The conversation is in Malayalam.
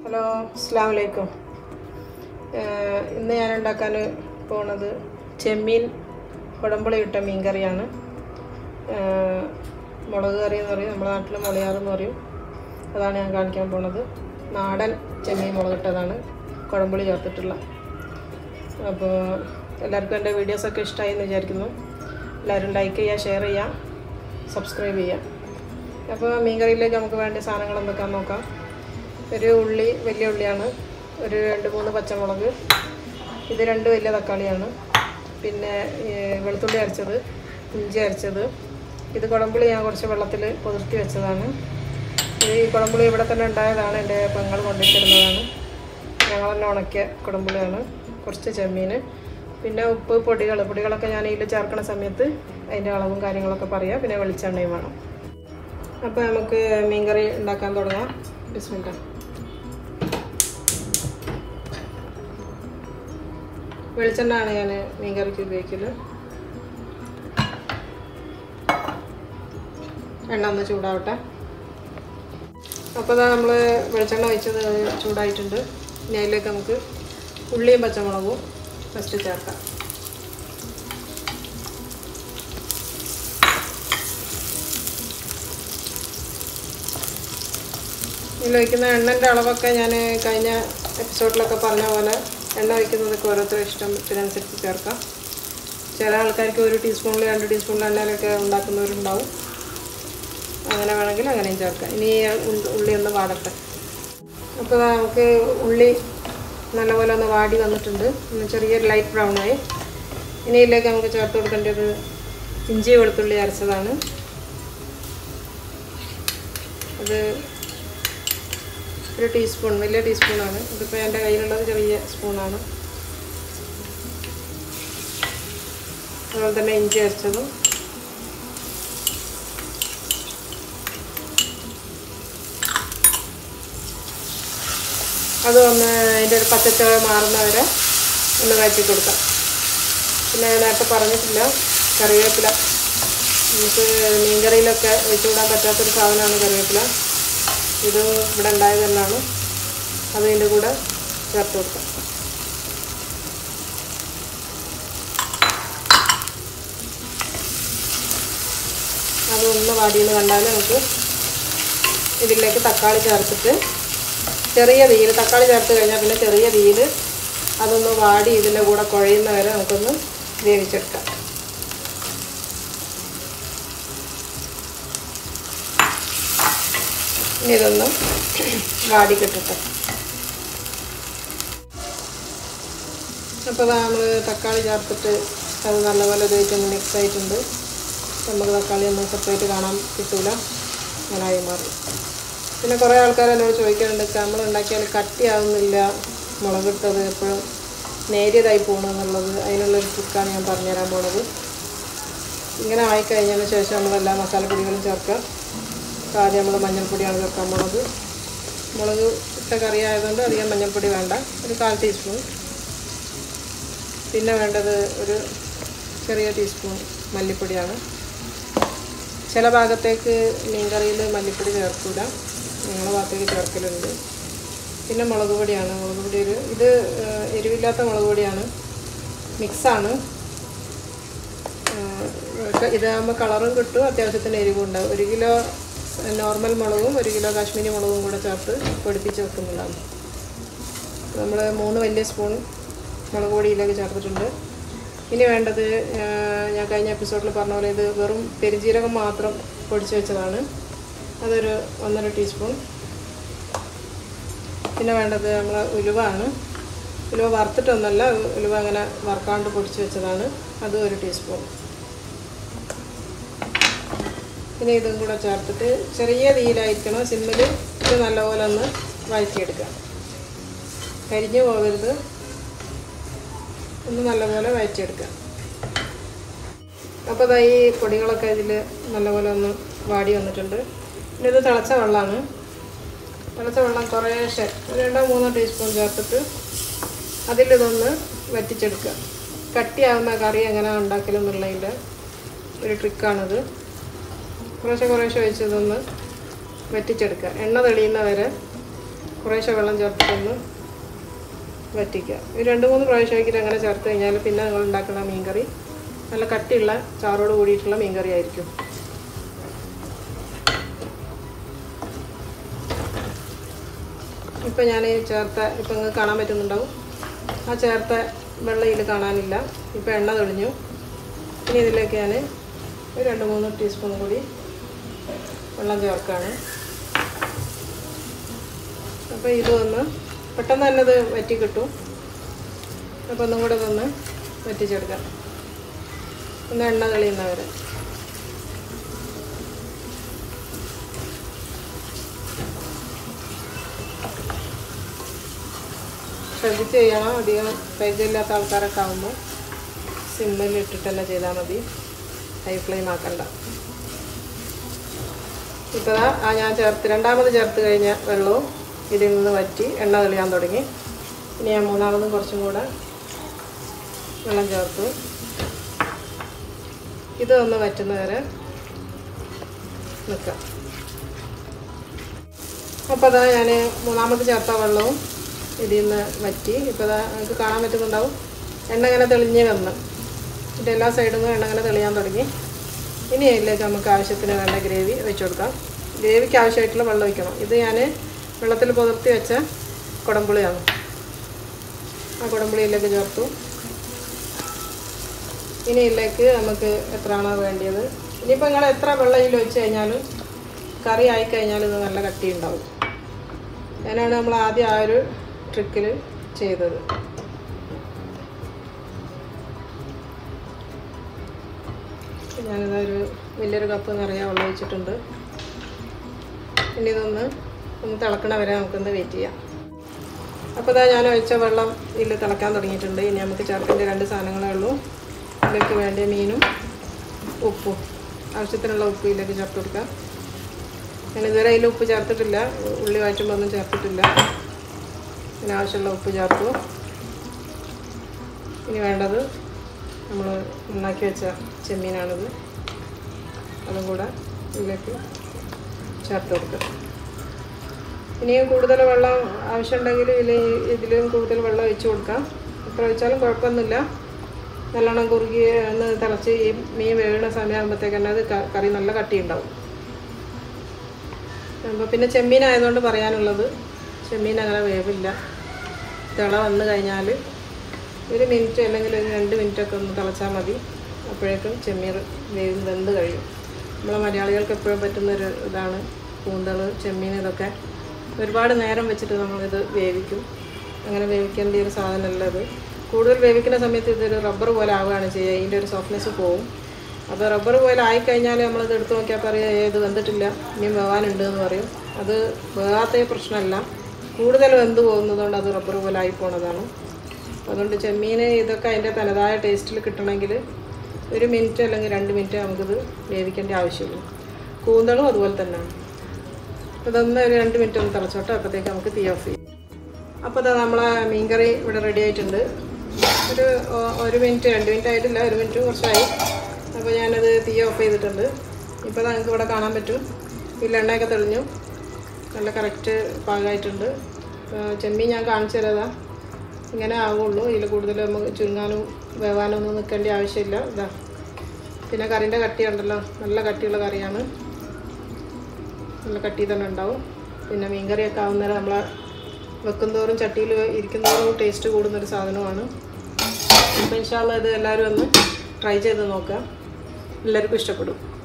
ഹലോ അസ്സാം വലൈക്കും ഇന്ന് ഞാൻ ഉണ്ടാക്കാൻ പോണത് ചെമ്മീൻ കുടമ്പുളി ഇട്ട മീൻ കറിയാണ് ഏഹ് മുളക് കറി എന്ന് പറയും നമ്മുടെ നാട്ടിൽ മുളയാറെന്ന് പറയും അതാണ് ഞാൻ കാണിക്കാൻ പോണത് നാടൻ ചെമ്മീൻ മുളകിട്ടതാണ് കുടമ്പുളി ചേർത്തിട്ടുള്ള അപ്പോൾ എല്ലാവർക്കും എൻ്റെ വീഡിയോസൊക്കെ ഇഷ്ടമായി എന്ന് വിചാരിക്കുന്നു എല്ലാവരും ലൈക്ക് ചെയ്യുക ഷെയർ ചെയ്യുക സബ്സ്ക്രൈബ് ചെയ്യുക അപ്പോൾ മീൻ കറിയിലേക്ക് നമുക്ക് വേണ്ട സാധനങ്ങൾ എന്തൊക്കെയാണെന്ന് നോക്കാം ഒരു ഉള്ളി വലിയ ഉള്ളിയാണ് ഒരു രണ്ട് മൂന്ന് പച്ചമുളക് ഇത് രണ്ട് വലിയ തക്കാളിയാണ് പിന്നെ ഈ വെളുത്തുള്ളി അരച്ചത് ഇഞ്ചി അരച്ചത് ഇത് കുടമ്പുളി ഞാൻ കുറച്ച് വെള്ളത്തിൽ പൊതിർത്തി വെച്ചതാണ് ഇത് ഈ കുടമ്പുളി ഇവിടെ തന്നെ ഉണ്ടായതാണ് എൻ്റെ പെങ്ങൾ കൊണ്ടിട്ടിരുന്നതാണ് ഞങ്ങൾ തന്നെ ഉണക്കിയ കുടമ്പുളിയാണ് കുറച്ച് ചെമ്മീൻ പിന്നെ ഉപ്പ് പൊടികൾ പൊടികളൊക്കെ ഞാൻ ഇതിൽ ചേർക്കണ സമയത്ത് അതിൻ്റെ അളവും കാര്യങ്ങളൊക്കെ പറയാം പിന്നെ വെളിച്ചെണ്ണയും വേണം അപ്പോൾ നമുക്ക് മീൻകറി ഉണ്ടാക്കാൻ തുടങ്ങാം ബിസ്മില്ല വെളിച്ചെണ്ണ ആണ് ഞാൻ മീൻകറിക്ക് ഉപയോഗിക്കല് എണ്ണ ഒന്ന് ചൂടാവട്ടെ അപ്പോൾ ഇതാ നമ്മൾ വെളിച്ചെണ്ണ ഒഴിച്ചത് ചൂടായിട്ടുണ്ട് ഇനി അതിലേക്ക് നമുക്ക് ഉള്ളിയും പച്ചമുളകും ഫസ്റ്റ് ചേർക്കാം ഇതിൽ ഒഴിക്കുന്ന എണ്ണൻ്റെ അളവൊക്കെ ഞാൻ കഴിഞ്ഞ എപ്പിസോഡിലൊക്കെ പറഞ്ഞ പോലെ എണ്ണ ഒഴിക്കുന്നതൊക്കെ ഓരോരുത്തരും ഇഷ്ടത്തിനനുസരിച്ച് ചേർക്കാം ചില ആൾക്കാർക്ക് ഒരു ടീസ്പൂണിൽ രണ്ട് ടീസ്പൂണിൽ എണ്ണയിലൊക്കെ ഉണ്ടാക്കുന്നവരുണ്ടാവും അങ്ങനെ വേണമെങ്കിൽ അങ്ങനെയും ചേർക്കാം ഇനി ഈ ഉ- ഉള്ളി ഒന്ന് വാടട്ടെ അപ്പോൾ ദാ നമുക്ക് ഉള്ളി നല്ലപോലെ ഒന്ന് വാടി വന്നിട്ടുണ്ട് ഒന്ന് ചെറിയൊരു ലൈറ്റ് ബ്രൗൺ ആയി ഇനി ഇതിലേക്ക് നമുക്ക് ചേർത്ത് കൊടുക്കേണ്ടത് ഇഞ്ചി വെളുത്തുള്ളി അരച്ചതാണ് അത് ഒരു ടീസ്പൂൺ വലിയ ടീസ്പൂണാണ് ഇതിപ്പോൾ എൻ്റെ കയ്യിലുള്ളത് ചെറിയ സ്പൂണാണ് അതുപോലെ തന്നെ ഇഞ്ചി അരച്ചതും അത് ഒന്ന് അതിൻ്റെ ഒരു പച്ചച്ചവ മാറുന്നവരെ ഒന്ന് വഴറ്റി കൊടുക്കാം പിന്നെ ഞാൻ നേരത്തെ പറഞ്ഞിട്ടില്ല കറിവേപ്പില നമുക്ക് മീൻകറിയിലൊക്കെ ഒഴിച്ചുകൂടാൻ പറ്റാത്തൊരു സാധനമാണ് കറിവേപ്പില ഇത് ഇവിടെ ഉണ്ടായത് തന്നെയാണ് അത് ഇതിൻ്റെ കൂടെ ചേർത്ത് കൊടുക്കാം അതൊന്ന് വാടിയെന്ന് കണ്ടാൽ നമുക്ക് ഇതിലേക്ക് തക്കാളി ചേർത്തിട്ട് ചെറിയ തീയിൽ തക്കാളി ചേർത്ത് കഴിഞ്ഞാൽ പിന്നെ ചെറിയ തീയിൽ അതൊന്ന് വാടി ഇതിൻ്റെ കൂടെ കുഴയുന്ന വരെ നമുക്കൊന്ന് വേവിച്ചെടുക്കാം ഇനി ഇതൊന്ന് വാടി കിട്ടട്ടെ അപ്പോൾ നമ്മൾ തക്കാളി ചേർത്തിട്ട് അത് നല്ലപോലെ ഇതായിട്ടൊന്ന് മിക്സ് ആയിട്ടുണ്ട് നമുക്ക് തക്കാളി ഒന്നും സെപ്പറേറ്റ് കാണാൻ കിട്ടൂല അങ്ങനായി മാറി പിന്നെ കുറേ ആൾക്കാർ എന്നോട് ചോദിക്കാറുണ്ട് നമ്മൾ ഉണ്ടാക്കിയാൽ കട്ടിയാവുന്നില്ല മുളകിട്ടത് എപ്പോഴും നേരിയതായി പോകണമെന്നുള്ളത് അതിനുള്ളൊരു ട്രിക്കാണ് ഞാൻ പറഞ്ഞുതരാൻ പോണത് ഇങ്ങനെ ആയിക്കഴിഞ്ഞതിന് ശേഷം നമ്മൾ എല്ലാ മസാലപ്പൊടികളും ചേർക്കുക അപ്പോൾ ആദ്യം നമ്മൾ മഞ്ഞൾപ്പൊടിയാണ് ചേർക്കാൻ പോണത് മുളക് ഇട്ട കറി ആയതുകൊണ്ട് അധികം മഞ്ഞൾപ്പൊടി വേണ്ട ഒരു കാൽ ടീസ്പൂൺ പിന്നെ വേണ്ടത് ഒരു ചെറിയ ടീസ്പൂൺ മല്ലിപ്പൊടിയാണ് ചില ഭാഗത്തേക്ക് മീൻകറിയിൽ മല്ലിപ്പൊടി ചേർക്കില്ല ഞങ്ങളുടെ ഭാഗത്തേക്ക് ചേർക്കലുണ്ട് പിന്നെ മുളക് പൊടിയാണ് മുളക് പൊടി ഒരു ഇത് ഏഹ്, എരിവില്ലാത്ത മുളക് പൊടിയാണ് മിക്സാണ് ഇതാകുമ്പോൾ കളറും കിട്ടും അത്യാവശ്യത്തിന് എരിവും ഉണ്ടാവും ഒരു കിലോ നോർമൽ മുളകും ഒരു കിലോ കാശ്മീരി മുളകും കൂടെ ചേർത്ത് പൊടിപ്പിച്ച് വെക്കുന്നതാണ് നമ്മൾ മൂന്ന് വലിയ സ്പൂൺ മുളക് പൊടി ഇതിലേക്ക് ചേർത്തിട്ടുണ്ട് ഇനി വേണ്ടത് ആ, ഞാൻ കഴിഞ്ഞ എപ്പിസോഡിൽ പറഞ്ഞ പോലെ ഇത് വെറും പെരുജീരകം മാത്രം പൊടിച്ച് വെച്ചതാണ് അതൊരു ഒന്നര ടീസ്പൂൺ പിന്നെ വേണ്ടത് നമ്മൾ ഉലുവാണ് ഉലുവ വറുത്തിട്ടൊന്നല്ല ഉലുവ അങ്ങനെ വറുക്കാണ്ട് പൊടിച്ച് വെച്ചതാണ് അതും ഒരു ടീസ്പൂൺ പിന്നെ ഇതും കൂടെ ചേർത്തിട്ട് ചെറിയ തീയിലായിരിക്കണം സിമ്മിൽ ഇത് നല്ലപോലെ ഒന്ന് വഴറ്റിയെടുക്കുക കരിഞ്ഞു പോകരുത് ഒന്ന് നല്ലപോലെ വഴറ്റിയെടുക്കുക അപ്പോൾ ദാ ഈ പൊടികളൊക്കെ ഇതിൽ നല്ലപോലെ ഒന്ന് വാടി വന്നിട്ടുണ്ട് പിന്നെ ഇത് തിളച്ച വെള്ളമാണ് തിളച്ച വെള്ളം കുറേശ്ശെ ഒരു രണ്ടോ മൂന്നോ ടീസ്പൂൺ ചേർത്തിട്ട് അതിലിതൊന്ന് വറ്റിച്ചെടുക്കുക കട്ടിയാവുന്ന കറി എങ്ങനെ ഉണ്ടാക്കലെന്നുള്ളതിൻ്റെ ഒരു ട്രിക്കാണിത് കുറേശ്ശെ കുറേശ്ശെ ഒഴിച്ച് ഇതൊന്ന് വറ്റിച്ചെടുക്കുക എണ്ണ തെളിയുന്ന വരെ കുറേശ്ശെ വെള്ളം ചേർത്തിട്ടൊന്ന് വറ്റിക്കുക ഒരു രണ്ട് മൂന്ന് പ്രാവശ്യമാക്കിയിട്ട് അങ്ങനെ ചേർത്ത് കഴിഞ്ഞാൽ പിന്നെ നിങ്ങൾ ഉണ്ടാക്കുന്ന മീൻകറി നല്ല കട്ടിയുള്ള ചാറോട് കൂടിയിട്ടുള്ള മീൻകറി ആയിരിക്കും ഇപ്പം ഞാൻ ഈ ചേർത്ത ഇപ്പം നിങ്ങൾക്ക് കാണാൻ പറ്റുന്നുണ്ടാവും ആ ചേർത്ത വെള്ളം ഇതിൽ കാണാനില്ല ഇപ്പം എണ്ണ തെളിഞ്ഞു ഇനി ഇതിലേക്ക് ഞാൻ ഒരു രണ്ട് മൂന്ന് ടീസ്പൂൺ കൂടി വെള്ളം ചേർക്കുകയാണ് അപ്പോൾ ഇത് ഒന്ന് പെട്ടെന്ന് തന്നെ ഇത് വറ്റി കിട്ടും അപ്പോൾ ഒന്നും കൂടെ ഇതൊന്ന് വറ്റിച്ചെടുക്കാം ഒന്ന് എണ്ണ തെളിയുന്നവരെ ശ്രദ്ധിച്ച് ചെയ്യണം അധികം പരിചയമില്ലാത്ത ആൾക്കാരൊക്കെ ആകുമ്പോൾ സിമ്മിൽ ഇട്ടിട്ട് തന്നെ ചെയ്താൽ മതി ഹൈ ഫ്ലെയിം ആക്കണ്ട ഇപ്പോൾ ദാ ആ ഞാൻ ചേർത്ത് രണ്ടാമത് ചേർത്ത് കഴിഞ്ഞ വെള്ളവും ഇതിൽ നിന്ന് വറ്റി എണ്ണ തെളിയാൻ തുടങ്ങി ഇനി ഞാൻ മൂന്നാമതും കുറച്ചും കൂടെ വെള്ളം ചേർത്തു ഇത് ഒന്ന് വറ്റുന്നവരെ നിൽക്കാം അപ്പോൾ അതാ ഞാൻ മൂന്നാമത് ചേർത്ത വെള്ളവും ഇതിൽ നിന്ന് വറ്റി ഇപ്പോൾ അതാ നിങ്ങൾക്ക് കാണാൻ പറ്റുന്നുണ്ടാവും എണ്ണ ഇങ്ങനെ തെളിഞ്ഞ് വന്ന് ഇതിൻ്റെ എല്ലാ സൈഡിൽ നിന്നും എണ്ണ ഇങ്ങനെ തെളിയാൻ തുടങ്ങി ഇനി അതിലേക്ക് നമുക്ക് ആവശ്യത്തിന് വേണ്ട ഗ്രേവി വെച്ച് കൊടുക്കാം ഗ്രേവിക്ക് ആവശ്യമായിട്ടുള്ള വെള്ളം ഒഴിക്കണം ഇത് ഞാൻ വെള്ളത്തിൽ പുതിർത്തി വെച്ച കുടംപുളിയാണ് ആ കുടംപുളിയിലേക്ക് ചേർത്തു ഇനി ഇതിലേക്ക് നമുക്ക് എത്രയാണോ വേണ്ടിയത് ഇനിയിപ്പോൾ നിങ്ങൾ എത്ര വെള്ളം ഇതിൽ ഒഴിച്ച് കഴിഞ്ഞാലും കറി ആയിക്കഴിഞ്ഞാൽ ഇത് നല്ല കട്ടി ഉണ്ടാവും അതിനാണ് നമ്മൾ ആദ്യം ആ ഒരു ട്രിക്കിൽ ചെയ്തത് ഞാനിതൊരു വലിയൊരു കപ്പ് നിറയെ വെള്ളം ഒഴിച്ചിട്ടുണ്ട് ഇനി ഇതൊന്ന് ഒന്ന് തിളക്കണ വരെ നമുക്കൊന്ന് വെയിറ്റ് ചെയ്യാം അപ്പോൾ ഇതാ ഞാൻ ഒഴിച്ച വെള്ളം ഇതിൽ തിളക്കാൻ തുടങ്ങിയിട്ടുണ്ട് ഇനി നമുക്ക് ചേർക്കേണ്ട രണ്ട് സാധനങ്ങളേ ഉള്ളൂ ഇതിലേക്ക് വേണ്ട മീനും ഉപ്പും ആവശ്യത്തിനുള്ള ഉപ്പ് ഇതിലേക്ക് ചേർത്ത് കൊടുക്കാം ഞാൻ ഇതുവരെ അതിൽ ഉപ്പ് ചേർത്തിട്ടില്ല ഉള്ളി വഴറ്റുമ്പോൾ ഒന്നും ചേർത്തിട്ടില്ല ഇതിന് ആവശ്യമുള്ള ഉപ്പ് ചേർത്തു ഇനി വേണ്ടത് നമ്മൾ ഉണ്ടാക്കി വെച്ച ചെമ്മീനാണിത് അതും കൂടെ ഇതിലേക്ക് ചേർത്ത് കൊടുക്കുക ഇനിയും കൂടുതൽ വെള്ളം ആവശ്യമുണ്ടെങ്കിൽ ഇതിൽ ഇതിലും കൂടുതൽ വെള്ളം ഒഴിച്ച് കൊടുക്കാം എത്ര ഒഴിച്ചാലും കുഴപ്പമൊന്നുമില്ല നല്ലോണം കുറുകി ഒന്ന് തിളച്ച് ഈ മീൻ വേകുന്ന സമയമാകുമ്പോഴത്തേക്ക് തന്നെ അത് ക- കറി നല്ല കട്ടിയുണ്ടാവും അപ്പോൾ പിന്നെ ചെമ്മീൻ ആയതുകൊണ്ട് പറയാനുള്ളത് ചെമ്മീൻ അങ്ങനെ വേവില്ല തിള വന്നു കഴിഞ്ഞാൽ ഒരു മിനിറ്റ് അല്ലെങ്കിൽ ഒരു രണ്ട് മിനിറ്റൊക്കെ ഒന്ന് തിളച്ചാൽ മതി അപ്പോഴേക്കും ചെമ്മീൻ വേവ് വെന്ത് കഴിയും നമ്മളെ മലയാളികൾക്ക് എപ്പോഴും പറ്റുന്നൊരു ഇതാണ് കൂന്തൾ ചെമ്മീൻ ഇതൊക്കെ ഒരുപാട് നേരം വെച്ചിട്ട് നമ്മളിത് വേവിക്കും അങ്ങനെ വേവിക്കേണ്ട ഒരു സാധനമല്ല ഇത് കൂടുതൽ വേവിക്കുന്ന സമയത്ത് ഇതൊരു റബ്ബർ പോലെ ആവുകയാണ് ചെയ്യുക ഇതിൻ്റെ ഒരു സോഫ്റ്റ്നെസ് പോവും അപ്പോൾ റബ്ബർ പോലെ ആയിക്കഴിഞ്ഞാൽ നമ്മളിത് എടുത്ത് നോക്കിയാൽ പറയാം "ഏ, ഇത് വെന്തിട്ടില്ല ഇനിയും വേവാനുണ്ട് എന്ന് പറയും അത് വേവാത്ത പ്രശ്നമല്ല കൂടുതൽ വെന്ത് പോകുന്നതുകൊണ്ട് അത് റബ്ബർ പോലെ ആയി പോണതാണ് അതുകൊണ്ട് ചെമ്മീൻ ഇതൊക്കെ അതിൻ്റെ തനതായ ടേസ്റ്റിൽ കിട്ടണമെങ്കിൽ ഒരു മിനിറ്റ് അല്ലെങ്കിൽ രണ്ട് മിനിറ്റ് നമുക്കിത് വേവിക്കേണ്ട ആവശ്യമുള്ളൂ കൂന്തളും അതുപോലെ തന്നെയാണ് ഇതൊന്ന് ഒരു രണ്ട് മിനിറ്റ് ഒന്ന് തിളച്ചോട്ടെ അപ്പോഴത്തേക്ക് നമുക്ക് തീ ഓഫ് ചെയ്യാം അപ്പോൾ ഇതാ നമ്മളെ മീൻകറി ഇവിടെ റെഡി ആയിട്ടുണ്ട് ഒരു ഒ- ഒരു മിനിറ്റ് രണ്ട് മിനിറ്റ് ആയിട്ടില്ല ഒരു മിനിറ്റ് കുറച്ചായി അപ്പോൾ ഞാനത് തീ ഓഫ് ചെയ്തിട്ടുണ്ട് ഇപ്പോൾ നിങ്ങൾക്ക് ഇവിടെ കാണാൻ പറ്റും ഇതിൽ എണ്ണയൊക്കെ തെളിഞ്ഞു നല്ല കറക്റ്റ് പാകമായിട്ടുണ്ട് ആ, ചെമ്മീൻ ഞാൻ കാണിച്ചു തരാതാ ഇങ്ങനെ ആവുള്ളൂ ഇതിൽ കൂടുതൽ നമുക്ക് ചുരുങ്ങാനും വേവാനും ഒന്നും നിൽക്കേണ്ട ആവശ്യമില്ല ഇതാ പിന്നെ കറിൻ്റെ കട്ടി ഉണ്ടല്ലോ നല്ല കട്ടിയുള്ള കറിയാണ് നല്ല കട്ടി തന്നെ ഉണ്ടാവും പിന്നെ മീൻകറിയൊക്കെ ആവുന്നേരം നമ്മളെ വെക്കുന്തോറും ചട്ടിയിൽ ഇരിക്കുന്നതോറും ടേസ്റ്റ് കൂടുന്നൊരു സാധനമാണ് അപ്പോൾ ഇൻഷാല്ല ഇത് എല്ലാവരും ഒന്ന് ട്രൈ ചെയ്ത് നോക്കുക എല്ലാവർക്കും ഇഷ്ടപ്പെടും